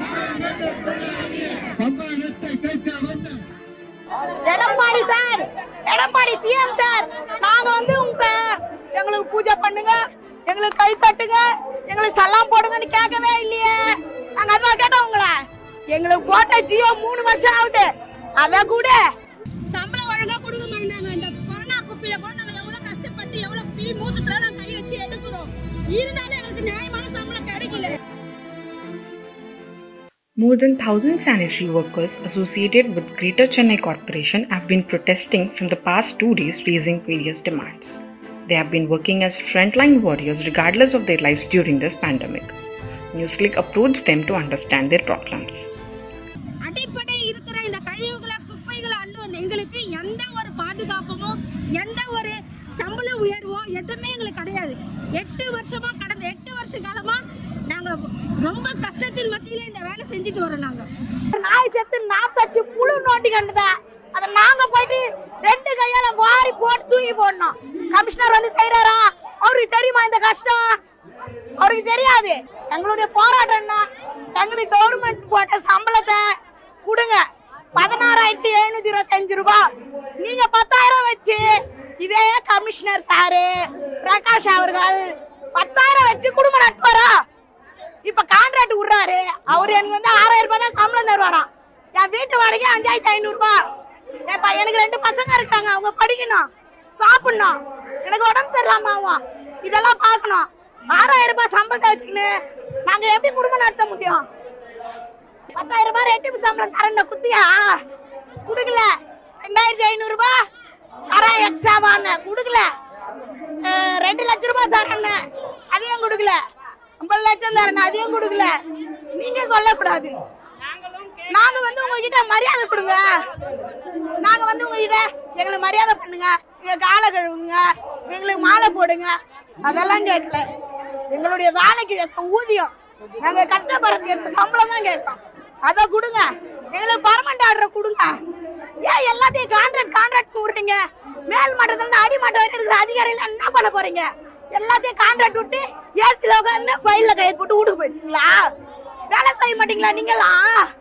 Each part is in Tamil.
சம்பளத்தை கேட்க வந்த Edappadi sir Edappadi CM sir நாங்க வந்து உங்க எங்களுக்கு பூஜை பண்ணுங்க எங்களுக்கு கை தட்டுங்க எங்களுக்கு சலாம் போடுங்கன்னு கேட்கவே இல்லையே நாங்க அதான் கேட்டோம் உங்களை எங்களுக்கு போட்ட ஜியோ மூணு வருஷம் ஆகுது அத கூட சம்பளம் ஒழுங்கா கொடுக்க மாட்டாங்க இந்த கொரோனா குப்பில கூட நாங்க எவ்வளவு கஷ்டப்பட்டு எவ்வளவு பீ மூத்துத்துல நாங்க கை வச்சு எடுக்கிறோம் இருந்தாலும் எங்களுக்கு நியாயமான சம்பளம் கிடைக்கல More than 1000 sanitary workers associated with Greater Chennai Corporation have been protesting from the past two days raising various demands. They have been working as frontline warriors regardless of their lives during this pandemic. NewsClick approached them to understand their problems. அடிப்படை இருக்கிற இந்த கழிவுகளை குப்பைகளை அள்ளும் எங்களுக்கு எந்த ஒரு பாதுகாப்புமோ எந்த ஒரு சம்பள உயர்வோ எதுவுமே எங்களுக்கு கிடையாது எட்டு வருஷமா கடந்த எட்டு வருஷ காலமா நாங்க ரொம்ப கஷ்டத்தின் மத்தியில இந்த வேலை செஞ்சுட்டு வரோம் நாங்க நாய் செத்து நாத்தச்சு புழு நோண்டி கண்டுதா அத நாங்க போயிட்டு ரெண்டு கையால வாரி போட்டு தூக்கி போடணும் கமிஷனர் வந்து செய்யறாரா அவருக்கு தெரியுமா இந்த கஷ்டம் அவருக்கு தெரியாது எங்களுடைய போராட்டம்னா எங்களுக்கு கவர்மெண்ட் போட்ட சம்பளத்தை கொடுங்க பதினாறாயிரத்தி எழுநூத்தி இருபத்தஞ்சு ரூபாய் நீங்க பத்தாயிரம் வச்சு இதே கமிஷனர் சாரு பிரகாஷ் அவர்கள் பத்தாயிரம் வச்சு குடும்பம் நடத்துவாரா இப்ப கான்ட்ராக்ட் விடுறாரு அவர் எனக்கு வந்து ஆறாயிரம் ரூபாய் தான் சம்பளம் தருவாராம் என் வீட்டு வாடகை அஞ்சாயிரத்தி ஐநூறு ரூபாய் என் ப- எனக்கு ரெண்டு பசங்க இருக்காங்க அவங்க படிக்கணும் சாப்பிடணும் எனக்கு உடம்பு சரியில்லாம ஆகும் இதெல்லாம் பார்க்கணும் ஆறாயிரம் ரூபாய் சம்பளத்தை வச்சுக்கின்னு நாங்க எப்படி குடும்பம் நடத்த முடியும் பத்தாயிரம் ரூபாய் ரெட்டிப்பு சம்பளம் தரேன் குத்தியா குடுக்கல ரெண்டாயிரத்தி ஐநூறு ரூபாய் தரேன் எக்ஸ்ட்ராவான்னு குடுக்கல அஹ், ரெண்டு லட்ச ரூபாய் தரேன்னு அதையும் கொடுக்கல ஐம்பது லட்சம் தரேன் அதையும் கொடுக்கல நீங்க சொல்லக்கூடாது நாங்க வந்து உங்ககிட்ட மரியாதை கொடுங்க நாங்க வந்து உங்ககிட்ட எங்களுக்கு மரியாதை பண்ணுங்க எங்க காலை கழுவுங்க எங்களுக்கு மாலை போடுங்க அதெல்லாம் கேட்கல எங்களுடைய வேலைக்கு ஏற்ற ஊதியம் நாங்க கஷ்டப்படுறதுக்கு ஏற்ற சம்பளம் தான் கேட்போம் அதை கொடுங்க எங்களுக்கு பர்மனண்ட் ஆர்டர் கொடுங்க ஏன் எல்லாத்தையும் கான்ட்ராக்ட் கான்ட்ராக்ட் விடுறீங்க மேல் மட்டத்துல இருந்து அடி மட்டம் வரைக்கும் இருக்கிற அதிகாரிகள் என்ன பண்ண போறீங்க எல்லாத்தையும் கான்ட்ராக்ட் விட்டு ஏசில உட்காந்து ஃபைல்ல கையை போட்டு வீட்டுக்கு போயிட்டீங்களா வேலை செய்ய மாட்டீங்களா நீங்களா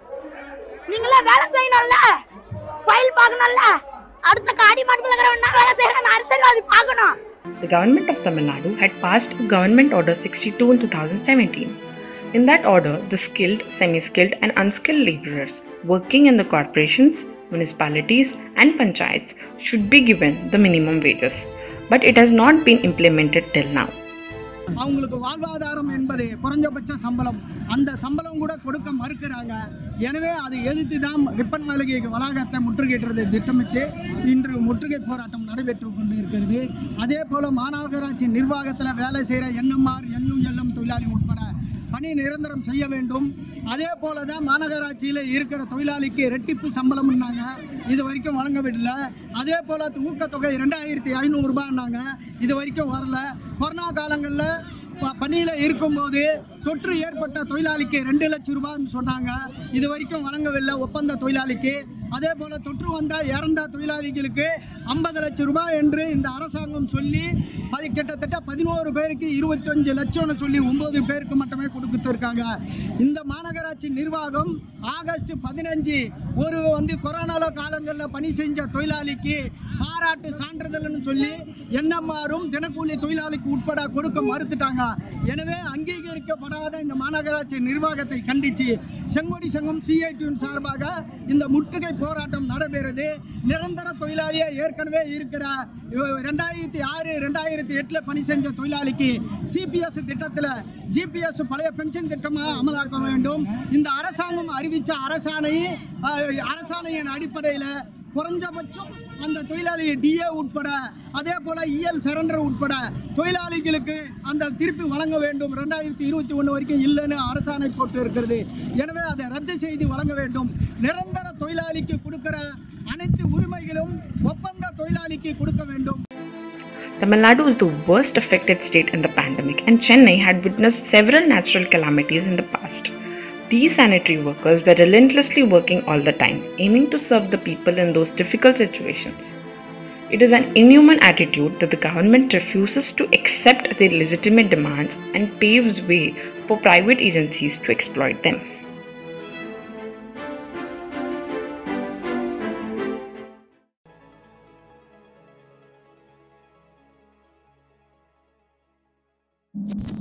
நீங்களா வேலை செய்யணும்ல ஃபைல் பார்க்கணும்ல அடுத்த காடி மட்டத்துல இருக்கிறவன் வேலை செய்யறான் அரசியல்வாதி பார்க்கணும் The government of Tamil Nadu had passed a Government Order 62 in 2017. In that order, the skilled, semi skilled, and unskilled laborers working in the corporations, municipalities, and panchayats should be given the minimum wages. But it has not been implemented till now. அவங்களுக்கு வாழ்வாதாரம் என்பது குறைஞ்சபட்ச சம்பளம் அந்த சம்பளம் கூட கொடுக்க மறுக்கிறாங்க எனவே அதை எதிர்த்து தான் ரிப்பன் மாளிகை வளாகத்தை முற்றுகையிடுறது திட்டமிட்டு இன்று முற்றுகை போராட்டம் நடைபெற்று கொண்டு இருக்கிறது அதே போல் மாநகராட்சி நிர்வாகத்தில் வேலை செய்கிற என்எம்ஆர் என்யூஎல்எம் தொழிலாளி உட்பட பணி நிரந்தரம் செய்ய வேண்டும் அதே போல தான் மாநகராட்சியில் இருக்கிற தொழிலாளிக்கு ரெட்டிப்பு சம்பளம்னாங்க இது வரைக்கும் வழங்கவில்லை அதே போல் ஊக்கத்தொகை ரெண்டாயிரத்தி ஐநூறுரூபான்னாங்க இது வரைக்கும் வரல கொரோனா காலங்களில் பணியில் இருக்கும்போது தொற்று ஏற்பட்ட தொழிலாளிக்கு ரெண்டு லட்சம் ரூபான்னு சொன்னாங்க இது வரைக்கும் வழங்கவில்லை ஒப்பந்த தொழிலாளிக்கு அதே போல் தொற்று வந்தால் இறந்த தொழிலாளிகளுக்கு ஐம்பது லட்சம் ரூபாய் என்று இந்த அரசாங்கம் சொல்லி அது கிட்டத்தட்ட பதினோரு பேருக்கு இருபத்தஞ்சு லட்சம்னு சொல்லி ஒம்பது பேருக்கு மட்டுமே கொடுத்துருக்காங்க இந்த மாநகராட்சி நிர்வாகம் ஆகஸ்ட் பதினஞ்சு ஒரு வந்து கொரோனா காலங்களில் பணி செஞ்ச தொழிலாளிக்கு பாராட்டு சான்றிதழ்னு சொல்லி என்எம்ஆரும் தினக்கூலி தொழிலாளிக்கு உட்பட கொடுக்க மறுத்துட்டாங்க எனவே அங்கீகரிக்கப்படாத இந்த மாநகராட்சி நிர்வாகத்தை கண்டித்து செங்கோடி சங்கம் சிஐடியின் சார்பாக இந்த முற்றுகை போராட்டம் நடைபெறுது நிரந்தர தொழிலாளியா ஏற்கனவே இருக்கிற இவ- ரெண்டாயிரத்தி ஆறு ரெண்டாயிரத்தி எட்டில் பணி செஞ்ச தொழிலாளிக்கு சிபிஎஸ் திட்டத்தில் ஜிபிஎஸ் பழைய பென்ஷன் திட்டமாக அமலாக்க வேண்டும் இந்த அரசாங்கம் அறிவித்த அரசாணை அஹ், அரசாணையின் அடிப்படையில் குறைஞ்சபட்சம் அந்த தொழிலாளி டிஏ உட்பட அதே போல இஎல் சரண்டர் உட்பட தொழிலாளிகளுக்கு அந்த திருப்பி வழங்க வேண்டும் ரெண்டாயிரத்தி இருபத்தி ஒன்று வரைக்கும் இல்லைன்னு அரசாணை போட்டு இருக்கிறது எனவே அதை ரத்து செய்து வழங்க வேண்டும் நிரந்தர தொழிலாளிக்கு கொடுக்கிற அனைத்து உரிமைகளும் ஒப்பந்த தொழிலாளிக்கு கொடுக்க வேண்டும் Tamil Nadu is the worst affected state in the pandemic, and Chennai had witnessed several natural calamities in the past. These sanitary workers were relentlessly working all the time, aiming to serve the people in those difficult situations. It is an inhuman attitude that the government refuses to accept their legitimate demands and paves way for private agencies to exploit them. வணக்கம்